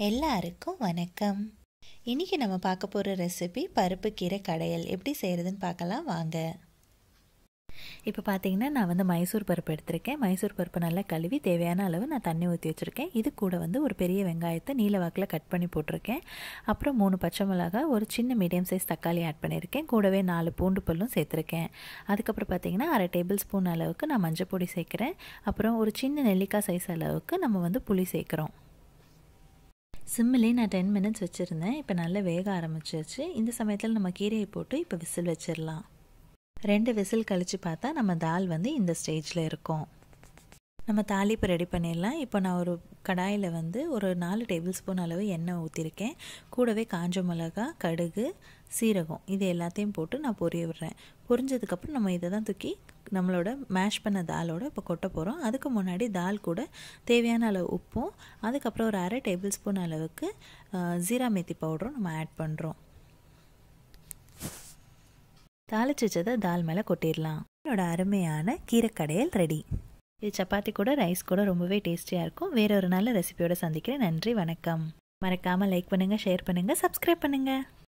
எல்லாருக்கும் வணக்கம் இன்றைக்கி நம்ம பார்க்க போகிற ரெசிபி பருப்பு கீரை கடையல் எப்படி செய்கிறதுன்னு பார்க்கலாம் வாங்க இப்போ பார்த்தீங்கன்னா நான் வந்து மைசூர் பருப்பு எடுத்திருக்கேன் மைசூர் பருப்பு நல்லா கழுவி தேவையான அளவு நான் தண்ணி ஊற்றி வச்சுருக்கேன் இது கூட வந்து ஒரு பெரிய வெங்காயத்தை நீல வாக்கில் கட் பண்ணி போட்டிருக்கேன் அப்புறம் மூணு பச்சை மிளகா ஒரு சின்ன மீடியம் சைஸ் தக்காளி ஆட் பண்ணியிருக்கேன் கூடவே நாலு பூண்டு பல்லும் சேர்த்துருக்கேன் அதுக்கப்புறம் பார்த்தீங்கன்னா அரை டேபிள் ஸ்பூன் அளவுக்கு நான் மஞ்சள் பொடி சேர்க்குறேன் அப்புறம் ஒரு சின்ன நெல்லிக்காய் சைஸ் அளவுக்கு நம்ம வந்து புளி சேர்க்குறோம் சிம்மிலே நான் டென் மினிட்ஸ் வச்சுருந்தேன் இப்போ நல்லா வேக ஆரம்பிச்சிருச்சு இந்த சமயத்தில் நம்ம கீரையை போட்டு இப்போ விசில் வச்சிடலாம் ரெண்டு விசில் கழித்து பார்த்தா நம்ம தால் வந்து இந்த ஸ்டேஜில் இருக்கும் நம்ம தாளிப்பு ரெடி பண்ணிடலாம் இப்போ நான் ஒரு கடாயில் வந்து ஒரு நாலு டேபிள் ஸ்பூன் அளவு எண்ணெய் ஊற்றிருக்கேன் கூடவே காஞ்ச மிளகா கடுகு சீரகம் இது எல்லாத்தையும் போட்டு நான் பொரிய விடுறேன் பொரிஞ்சதுக்கப்புறம் நம்ம இதை தான் தூக்கி நம்மளோட மேஷ் பண்ண தாலோட இப்போ கொட்ட போகிறோம் அதுக்கு முன்னாடி தால் கூட தேவையான அளவு உப்பும் அதுக்கப்புறம் ஒரு அரை டேபிள் ஸ்பூன் அளவுக்கு ஜீரா மெத்தி பவுடரும் நம்ம ஆட் பண்ணுறோம் தாளிச்சு வச்சதை தால் மேலே கொட்டிடலாம் என்னோட அருமையான கீரைக்கடையல் ரெடி இது சப்பாத்தி கூட ரைஸ் கூட ரொம்பவே டேஸ்டியாக இருக்கும் வேற ஒரு நல்ல ரெசிபியோட சந்திக்கிறேன் நன்றி வணக்கம் மறக்காமல் லைக் பண்ணுங்கள் ஷேர் பண்ணுங்கள் சப்ஸ்கிரைப் பண்ணுங்கள்